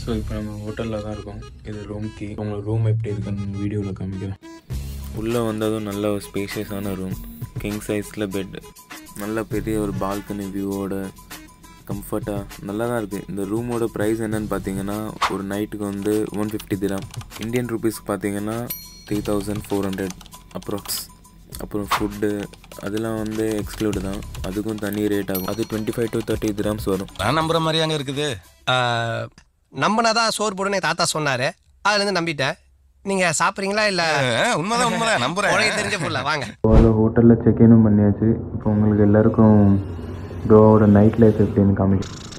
so இப்போ நம்ம ஹோட்டலில் தான் இருக்கோம் இது ரூம் கீ உங்களுக்கு ரூம் எப்படி இருக்குன்னு வீடியோவில் காமிக்கிறேன் உள்ளே வந்ததும் நல்ல ஒரு ஸ்பேஷியஸான ரூம் கிங் சைஸில் பெட் நல்ல பெரிய ஒரு பால்கனி வியூவோட கம்ஃபர்ட்டாக நல்லா தான் இருக்குது இந்த ரூமோட ப்ரைஸ் என்னன்னு பார்த்தீங்கன்னா ஒரு நைட்டுக்கு வந்து ஒன் ஃபிஃப்டி திராம் இந்தியன் ருபீஸ்க்கு பார்த்தீங்கன்னா three thousand four hundred approx அப்புறம் ஃபுட்டு அதெல்லாம் வந்து எக்ஸ்க்ளூடு தான் அதுக்கும் தனி ரேட் ஆகும் அது twenty five to thirty dirhams வரும் நான் நம்புற மாதிரி அங்க இருக்குது நம்பினாதான் சோறு போடுன்னு எங்க தாத்தா சொன்னாரு அதுல இருந்து நம்பிட்டேன் நீங்க சாப்பிடுறீங்களா இல்ல அஹ், உண்மைதான் உண்மைதான் நம்புறேன் உனக்கு தெரிஞ்ச புள்ள வாங்க இப்போ ஹோட்டலில் செக் இனும் பண்ணியாச்சு இப்போ உங்களுக்கு எல்லாருக்கும் ப்ரோவோட நைட் லைஃப் எப்படின்னு காமிக்கிறேன்